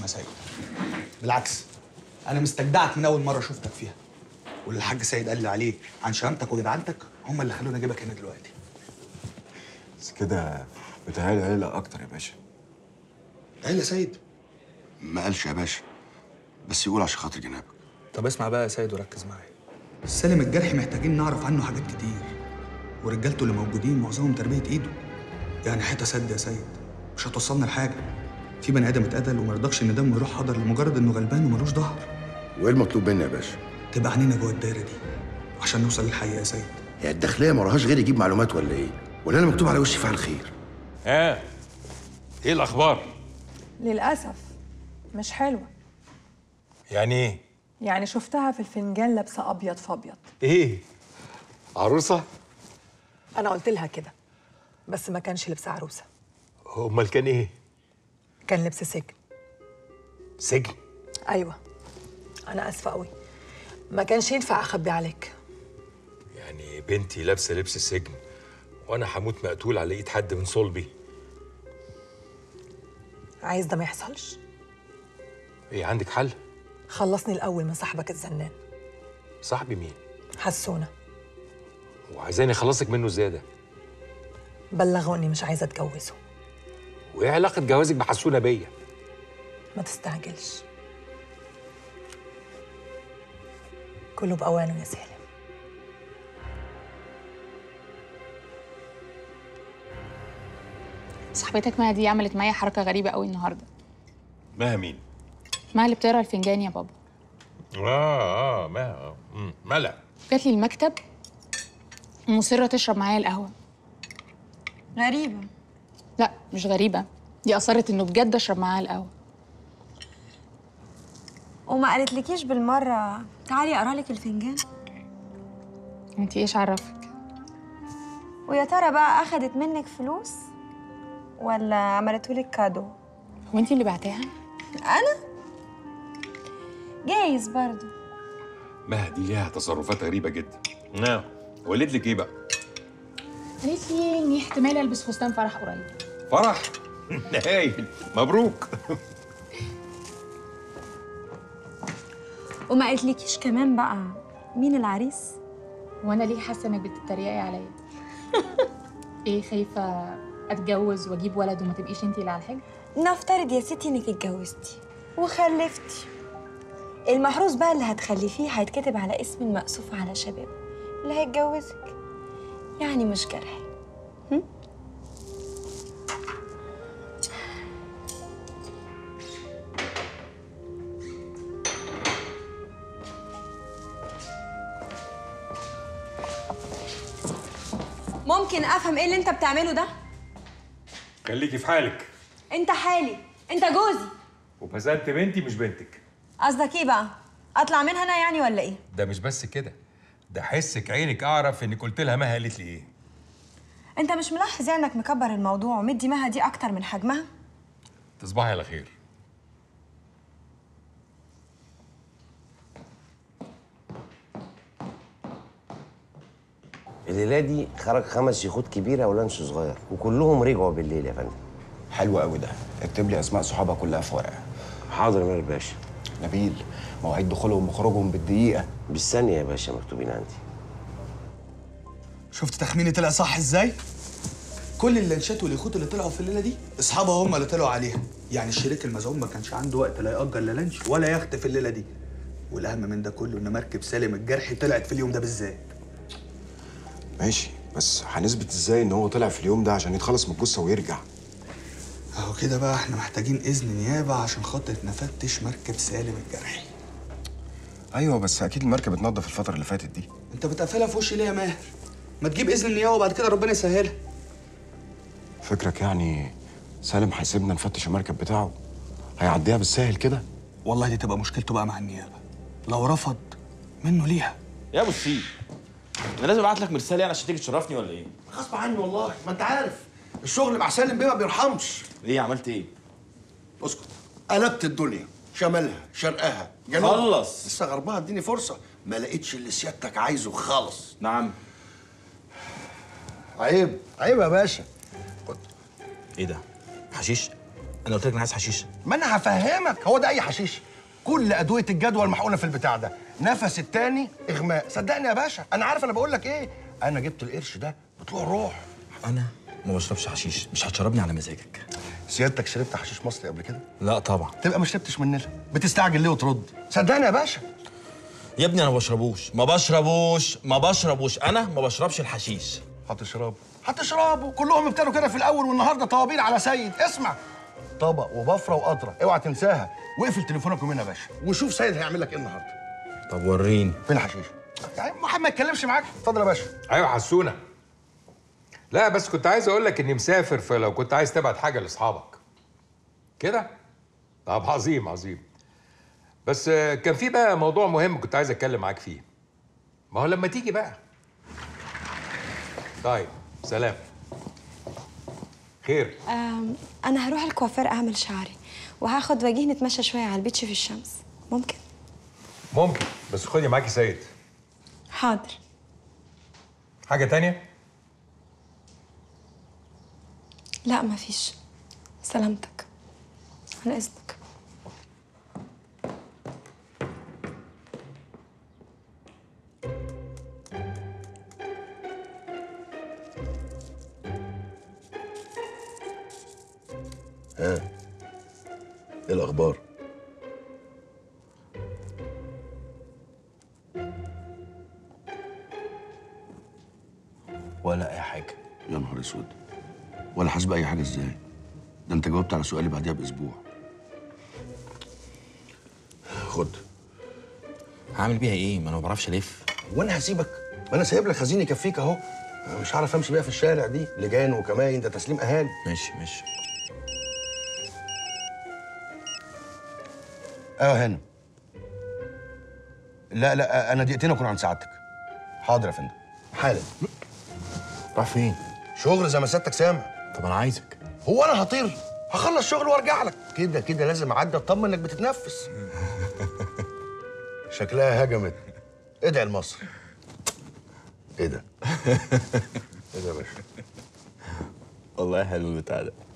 سيد بالعكس انا مستجدعك من اول مره شفتك فيها واللي الحاج سيد قال لي عليه عن شهامتك وجدعنتك هم اللي خلوني اجيبك هنا دلوقتي بس كده بتهيألي عيلة أكتر يا باشا عيله سيد ما قالش يا باشا بس يقول عشان خاطر جنابك طب اسمع بقى يا سيد وركز معايا سالم الجرحي محتاجين نعرف عنه حاجات كتير ورجالته اللي موجودين معظمهم تربيه ايده يعني حته سد يا سيد مش هتوصلنا لحاجه في بني ادم اتقتل وما رضاكش ان دمه يروح حضر لمجرد انه غلبان وملوش ظهر وايه المطلوب مني يا باشا؟ تبقى عنينا جوه الدايره دي عشان نوصل للحقيقه يا سيد هي الداخليه ما وراهاش غير يجيب معلومات ولا ايه؟ ولا انا مكتوب على وشي فعل خير؟ ها ايه الاخبار للأسف مش حلوة يعني ايه يعني شفتها في الفنجان لابسة أبيض في أبيض ايه عروسه أنا قلت لها كده بس ما كانش لبس عروسة امال كان ايه كان لبس سجن سجن أيوة أنا آسفة قوي ما كانش ينفع أخبي عليك يعني بنتي لابسه لبس سجن وانا هموت مقتول على ايد حد من صلبي عايز ده ما يحصلش ايه عندك حل خلصني الأول من صاحبك الزنان صاحبي مين حسونة وعايزاني اخلصك منه ازاي ده بلغوا إني مش عايزة أتجوزه وايه علاقه جوازك بحسونه بيا ما تستعجلش كله بأوانه يا سالم صاحبتك مها دي عملت معايا حركة غريبة قوي النهاردة ما مين مها اللي بتقرا الفنجان يا بابا اه اه ما مم، ملا جات لي المكتب مصرة تشرب معايا القهوة غريبة لا مش غريبة دي أصرت إنه بجد أشرب معاها القهوة وما قالتلكيش بالمرة تعالي أقرا لك الفنجان انت ايش عرفك ويا ترى بقى أخدت منك فلوس ولا عملتهولك كادو هو انت اللي بعتاها أنا؟ جايز برضو مها دي ليها تصرفات غريبه جدا نعم ولد لك ايه بقى قالت لي إني احتمال ألبس فستان فرح قريب فرح هايل مبروك وما قالتلكيش كمان بقى مين العريس؟ وأنا ليه حاسة إنك بتتريقي عليا ايه خايفة أتجوز وأجيب ولد وما تبقيش انت اللي على الحاجة نفترض يا ستي إنك اتجوزتي وخلفتي المحروس بقى اللي هتخلفيه هيتكتب على اسم المأسوف على شباب اللي هيتجوزك يعني مش جرح ممكن افهم ايه اللي انت بتعمله ده خليكي في حالك انت حالي انت جوزي وبسنت بنتي مش بنتك قصدك ايه بقى اطلع منها انا يعني ولا ايه ده مش بس كده ده حسك عينك اعرف اني قلت لها ما قالت لي ايه انت مش ملاحظ يعني انك مكبر الموضوع ومدي مها دي اكتر من حجمها تصبحي على خير الليله دي خرج خمس يخوت كبيره ولانش صغير وكلهم رجعوا بالليل يا فندم حلو قوي ده اكتب لي اسماء صحابها كلها في ورقه حاضر يا مال باشا نبيل مواعيد دخولهم وخروجهم بالدقيقه بالثانيه يا باشا مكتوبين عندي شفت تخميني طلع صح ازاي؟ كل اللانشات واليخوت اللي طلعوا في الليله دي اصحابها هم اللي طلعوا عليها يعني الشريك المزعوم ما كانش عنده وقت لا يأجر لا لانش ولا يخت في الليله دي والاهم من ده كله ان مركب سالم الجرحي طلعت في اليوم ده بالذات ماشي بس هنثبت ازاي ان هو طلع في اليوم ده عشان يتخلص من الجثه ويرجع اهو كده بقى احنا محتاجين اذن نيابه عشان خاطر نفتش مركب سالم الجرحي ايوه بس اكيد المركب اتنضف الفتره اللي فاتت دي انت بتقفلها في وشي ليه يا ماهر ما تجيب اذن النيابه وبعد كده ربنا يسهلها فكرك يعني سالم هيسيبنا نفتش المركب بتاعه هيعديها بالساهل كده والله دي تبقى مشكلته بقى مع النيابه لو رفض منه ليها يا ابو السيد انا لازم ابعت لك مرسال يعني عشان تيجي تشرفني ولا ايه؟ غصب عني والله ما انت عارف الشغل مع سالم بيه ما بيرحمش ايه عملت ايه؟ اسكت قلبت الدنيا شمالها شرقها جنوبها خلص. لسه غربها اديني فرصه ما لقيتش اللي سيادتك عايزه خالص نعم عيب عيب يا باشا ايه ده؟ حشيش؟ انا قلت لك انا عايز حشيشه ما انا هفهمك هو ده اي حشيش كل ادويه الجدول المحقونه في البتاع ده نفس التاني اغماء صدقني يا باشا انا عارف انا بقول لك ايه انا جبت القرش ده بطلوع الروح انا ما بشربش حشيش مش هتشربني على مزاجك سيادتك شربت حشيش مصري قبل كده لا طبعا تبقى ما شربتش مننا بتستعجل ليه وترد صدقني يا باشا يا ابني انا ما بشربوش ما بشربوش ما بشربوش انا ما بشربش الحشيش هتشربه هتشربه كلهم ابتدوا كده في الاول والنهارده طوابير على سيد اسمع طبق وبفره وقطره اوعى تنساها واقفل تليفونك يومين يا باشا وشوف سيد هيعمل لك ايه النهارده طب وريني فين الحشيش يعني محمد ما يتكلمش معاك اتفضل يا باشا ايوه حسونه لا بس كنت عايز اقول لك اني مسافر فلو كنت عايز تبعت حاجه لاصحابك كده طب عظيم عظيم بس آه، كان في بقى موضوع مهم كنت عايز اتكلم معاك فيه ما هو لما تيجي بقى طيب سلام خير أم، انا هروح الكوافير اعمل شعري وهاخد وجيه نتمشى شويه على البيتش في الشمس ممكن ممكن بس خدي معاكي سيد حاضر حاجه تانية لا مفيش سلامتك عن اذنك ايه الاخبار ولا اي حاجه يا نهار اسود ولا حاسب اي حاجه ازاي ده انت جاوبت على سؤالي بعديها باسبوع خد هعمل بيها ايه ما انا ما بعرفش الف وانا هسيبك ما انا سايب لك خزين يكفيك اهو أنا مش هعرف امشي بيها في الشارع دي لجان وكماين ده تسليم اهالي ماشي ماشي ايوه هنا لا لا انا دقيقتين اكون عند سعادتك حاضر يا فندم حالا راح فين؟ شغل زي ما سيادتك سامع طب انا عايزك هو انا هطير هخلص شغل وارجع لك كده كده لازم اعدي اطمن انك بتتنفس شكلها هجمت ادعي لمصر ايه ده ايه ده يا باشا والله حلو البتاع ده